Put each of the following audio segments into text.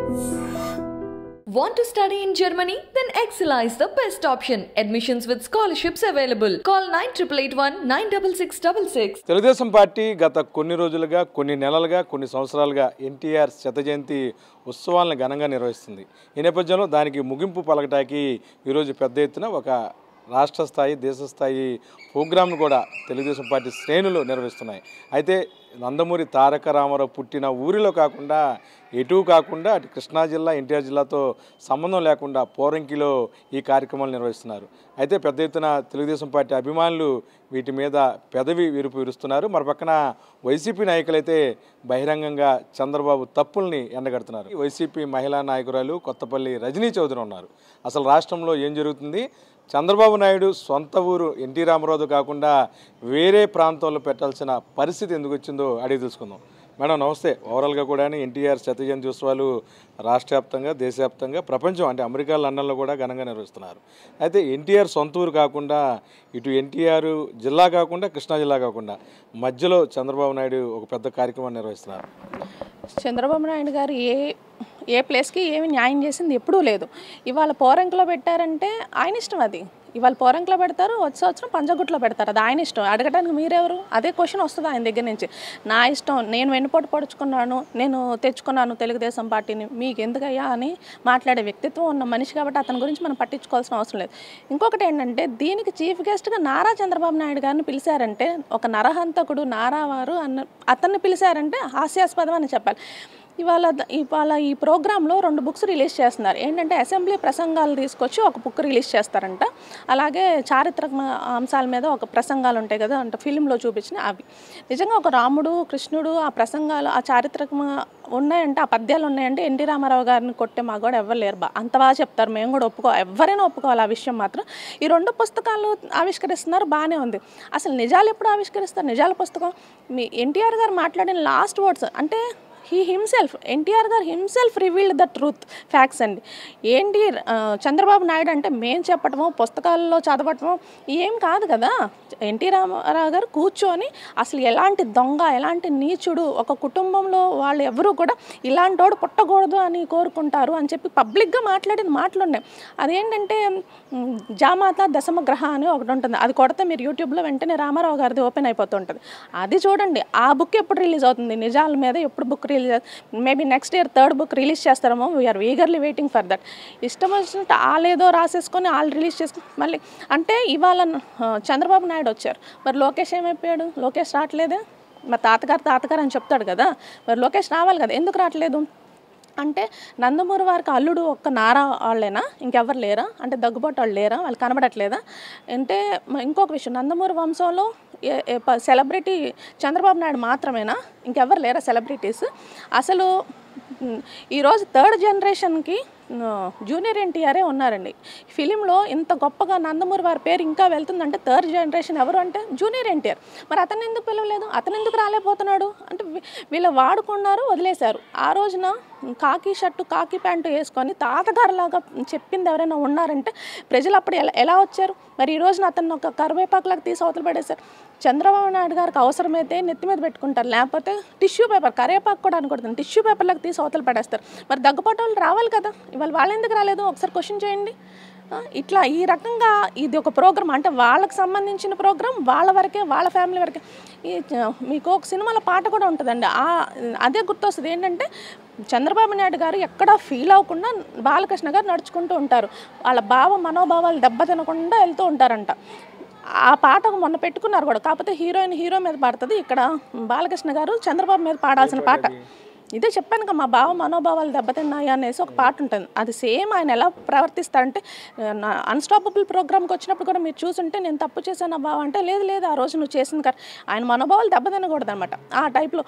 Want to study in Germany? Then Excella is the best option. Admissions with scholarships available. Call 9881 96666. Telugudesam party గత కొన్ని రోజులుగా కొన్ని నెలలుగా కొన్ని సంవత్సరాలుగా ఎన్టీఆర్ శత జయంతి ఉత్సవాలను ఘనంగా నిర్వహిస్తుంది ఈ నేపథ్యంలో దానికి ముగింపు పలకటానికి ఈరోజు పెద్ద ఎత్తున ఒక రాష్ట్ర స్థాయి దేశ స్థాయి ప్రోగ్రాంను కూడా తెలుగుదేశం పార్టీ శ్రేణులు నిర్వహిస్తున్నాయి అయితే నందమూరి తారక రామారావు పుట్టిన ఊరిలో కాకుండా ఎటు కాకుండా అటు కృష్ణా జిల్లా ఎన్టీఆర్ జిల్లాతో సంబంధం లేకుండా పోరంకిలో ఈ కార్యక్రమాలు నిర్వహిస్తున్నారు అయితే పెద్ద ఎత్తున తెలుగుదేశం పార్టీ అభిమానులు వీటి మీద పెదవి విరుపు విరుస్తున్నారు మరి పక్కన వైసీపీ నాయకులైతే బహిరంగంగా చంద్రబాబు తప్పుల్ని ఎండగడుతున్నారు ఈ వైసీపీ మహిళా నాయకురాలు కొత్తపల్లి రజనీ చౌదరి ఉన్నారు అసలు రాష్ట్రంలో ఏం జరుగుతుంది చంద్రబాబు నాయుడు సొంత ఊరు ఎన్టీ రామారావు కాకుండా వేరే ప్రాంతంలో పెట్టాల్సిన పరిస్థితి ఎందుకు వచ్చిందో అడిగి తెలుసుకుందాం మేడం నమస్తే ఓవరాల్గా కూడా ఎన్టీఆర్ శత జయంతి ఉత్సవాలు రాష్ట్ర వ్యాప్తంగా దేశవ్యాప్తంగా ప్రపంచం అంటే అమెరికా లండన్లో కూడా ఘనంగా నిర్వహిస్తున్నారు అయితే ఎన్టీఆర్ సొంత ఊరు కాకుండా ఇటు ఎన్టీఆర్ జిల్లా కాకుండా కృష్ణా జిల్లా కాకుండా మధ్యలో చంద్రబాబు నాయుడు ఒక పెద్ద కార్యక్రమాన్ని నిర్వహిస్తున్నారు చంద్రబాబు నాయుడు గారు ఏ ఏ ప్లేస్కి ఏమి న్యాయం చేసింది ఎప్పుడూ లేదు ఇవాళ పోరంకిలో పెట్టారంటే ఆయన ఇష్టం అది ఇవాళ పోరంకిలో పెడతారు వచ్చే సంవత్సరం పంజగుట్లో పెడతారు అది ఆయన ఇష్టం అడగడానికి మీరెవరు అదే క్వశ్చన్ వస్తుంది ఆయన దగ్గర నుంచి నా ఇష్టం నేను వెన్నుపోటు పొడుచుకున్నాను నేను తెచ్చుకున్నాను తెలుగుదేశం పార్టీని మీకు ఎందుకయ్యా అని మాట్లాడే వ్యక్తిత్వం ఉన్న మనిషి కాబట్టి అతని గురించి మనం పట్టించుకోవాల్సిన అవసరం లేదు ఇంకొకటి ఏంటంటే దీనికి చీఫ్ గెస్ట్గా నారా చంద్రబాబు నాయుడు గారిని పిలిచారంటే ఒక నరహంతకుడు నారా వారు అన్న అతన్ని పిలిచారంటే హాస్యాస్పదం అని చెప్పాలి ఇవాళ ద- ఇవాళ ఈ ప్రోగ్రాంలో రెండు బుక్స్ రిలీజ్ చేస్తున్నారు ఏంటంటే అసెంబ్లీ ప్రసంగాలు తీసుకొచ్చి ఒక బుక్ రిలీజ్ చేస్తారంట అలాగే చారిత్రక అంశాల మీద ఒక ప్రసంగాలు ఉంటాయి కదా అంటే ఫిలింలో చూపించిన అవి నిజంగా ఒక రాముడు కృష్ణుడు ఆ ప్రసంగాలు ఆ చారిత్రక ఉన్నాయంటే ఆ పద్యాలు ఉన్నాయంటే ఎన్టీ రామారావు గారిని కొట్టే మా కూడా ఎవరు లేరు బా అంత బాగా చెప్తారు మేము కూడా ఒప్పుకో ఎవరైనా ఒప్పుకోవాలి ఆ విషయం మాత్రం ఈ రెండు పుస్తకాలు ఆవిష్కరిస్తున్నారు బాగానే ఉంది అసలు నిజాలు ఎప్పుడు ఆవిష్కరిస్తారు నిజాల పుస్తకం మీ ఎన్టీఆర్ గారు మాట్లాడిన లాస్ట్ వర్డ్స్ అంటే he himself NTR garu himself revealed the truth facts అండి ఏంటి ఆ, చంద్రబాబు నాయుడు అంటే మేము చెప్పటము పుస్తకాల్లో చదవటము ఏం కాదు కదా ఎన్టీ రామారావు గారు కూర్చొని అసలు ఎలాంటి దొంగ ఎలాంటి నీచుడు ఒక కుటుంబంలో వాళ్ళు ఎవరు కూడా ఇలాంటోడు పుట్టకూడదు అని కోరుకుంటారు అని చెప్పి పబ్లిక్గా మాట్లాడిన మాటలు ఉన్నాయి అదేంటంటే మ్, జామాత దశమ గ్రహ అని ఒకటి ఉంటుంది అది కొడితే మీరు యూట్యూబ్లో వెంటనే రామారావు గారిది ఓపెన్ అయిపోతుంటుంది అది చూడండి ఆ బుక్ ఎప్పుడు రిలీజ్ అవుతుంది నిజాల మీద ఎప్పుడు book release maybe next year third book release చేస్తారేమో we're eagerly waiting for that ఇష్టం వచ్చినట్టు వాళ్ళేదో రాసేసుకొని వాళ్ళు రిలీజ్ చేసుకుని మళ్ళీ అంటే ఇవాళ ఆ, చంద్రబాబు నాయుడు వచ్చారు మరి లోకేష్ ఏమైపోయాడు లోకేష్ రావట్లేదే మరి తాతగారు తాతగారు అని చెప్తాడు కదా మరి లోకేష్ రావాలి కదా ఎందుకు రావట్లేదు అంటే నందమూరి వారికి అల్లుడు ఒక్క నారా వాళ్ళేనా ఇంకెవరు లేరా అంటే దగ్గుబాటు వాళ్ళు లేరా వాళ్ళు కనబడట్లేదా అంటే మ- ఇంకొక విషయం నందమూరి వంశంలో ఏ- ఏ ప- సెలబ్రిటీ చంద్రబాబు నాయుడు మాత్రమేనా ఇంకెవరు లేరా సెలబ్రిటీస్ అసలు మ్, ఈరోజు థర్డ్ జనరేషన్కి జూనియర్ ఎన్టీఆరే ఉన్నారండి ఫిలింలో ఇంత గొప్పగా నందమూరి వారి పేరు ఇంకా వెళ్తుందంటే థర్డ్ జనరేషన్ ఎవరు అంటే జూనియర్ ఎన్టీఆర్ మరి అతను ఎందుకు పిలవలేదు అతను ఎందుకు రాలేకపోతున్నాడు అంటే వీ- వీళ్ళు వాడుకున్నారు వదిలేశారు ఆ రోజున కాకి షర్టు కాకి ప్యాంటు వేసుకొని తాతగారులాగా చెప్పింది ఎవరైనా ఉన్నారంటే ప్రజలు అప్పుడు ఎలా ఎలా వచ్చారు మరి ఈ రోజున అతను ఒక కరివేపాకులాగా తీసి అవతల పడేశారు చంద్రబాబు నాయుడు గారికి అవసరమైతే నెత్తి మీద పెట్టుకుంటారు లేకపోతే టిష్యూ పేపర్ కరివేపాకు కూడా అనకూడదు టిష్యూ పేపర్లకు తీసి అవతల పడేస్తారు మరి దగ్గుపాటు వాళ్ళు రావాలి కదా ఇవాళ వాళ్ళు ఎందుకు రాలేదు ఒకసారి క్వశ్చన్ చేయండి ఆ, ఇట్లా ఈ రకంగా ఇది ఒక ప్రోగ్రామ్ అంటే వాళ్ళకి సంబంధించిన ప్రోగ్రామ్ వాళ్ళ వరకే వాళ్ళ ఫ్యామిలీ వరకే ఈ చ- మీకు ఒక సినిమాలో పాట కూడా ఉంటుందండి ఆ అదే గుర్తొస్తుంది ఏంటంటే చంద్రబాబు నాయుడు గారు ఎక్కడా ఫీల్ అవ్వకుండా బాలకృష్ణ గారు నడుచుకుంటూ ఉంటారు వాళ్ళ భావ మనోభావాలు దెబ్బ తినకుండా వెళ్తూ ఉంటారంట ఆ పాట మొన్న పెట్టుకున్నారు కూడా కాకపోతే హీరోయిన్ హీరో మీద పాడుతుంది ఇక్కడ బాలకృష్ణ గారు చంద్రబాబు మీద పాడాల్సిన పాట ఇదే చెప్పాను కదా మా బావ మనోభావాలు దెబ్బతిన్నాయి అనేసి ఒక పాట ఉంటుంది అది సేమ్ ఆయన ఎలా ప్రవర్తిస్తారంటే అన్స్టాపబుల్ ప్రోగ్రామ్కి వచ్చినప్పుడు కూడా మీరు చూసుంటే నేను తప్పు చేశాను బావ అంటే లేదు లేదు ఆ రోజు నువ్వు చేసింది కదా ఆయన మనోభావాలు దెబ్బతినకూడదు అనమాట ఆ టైప్లో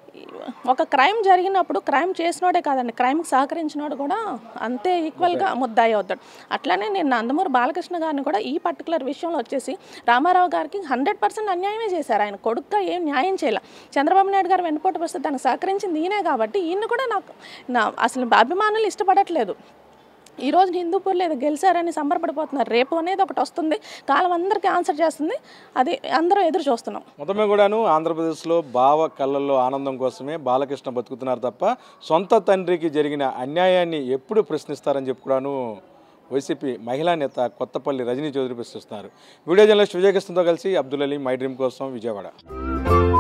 ఒక క్రైమ్ జరిగినప్పుడు క్రైమ్ చేసినోడే కాదండి క్రైమ్కి సహకరించినోడు కూడా అంతే ఈక్వల్గా ముద్దాయి అవుతాడు అట్లానే నేను నందమూరి బాలకృష్ణ గారిని కూడా ఈ పర్టికులర్ విషయంలో వచ్చేసి రామారావు గారికి హండ్రెడ్ పర్సెంట్ అన్యాయమే చేశారు ఆయన కొడుకుగా ఏం న్యాయం చేయాల చంద్రబాబు నాయుడు గారు వెనుపోటు వస్తే దానికి సహకరించింది ఈయనే కాబట్టి ఈయన కూడా నాకు నా అసలు అభిమానులు ఇష్టపడట్లేదు ఈ రోజు హిందూపూర్లో ఏదో గెలిచారని సంబరపడిపోతున్నారు రేపు అనేది ఒకటి వస్తుంది కాలం అందరికీ ఆన్సర్ చేస్తుంది అది అందరూ ఎదురు చూస్తున్నాం మొత్తమే కూడాను ఆంధ్రప్రదేశ్లో బావ కళ్ళల్లో ఆనందం కోసమే బాలకృష్ణ బతుకుతున్నారు తప్ప సొంత తండ్రికి జరిగిన అన్యాయాన్ని ఎప్పుడు ప్రశ్నిస్తారని చెప్పి కూడాను వైసీపీ మహిళా నేత కొత్తపల్లి రజనీ చౌదరి ప్రశ్నిస్తున్నారు వీడియో జర్నలిస్ట్ విజయకృష్ణతో కలిసి అబ్దుల్ అలీ మై డ్రీమ్ కోసం విజయవాడ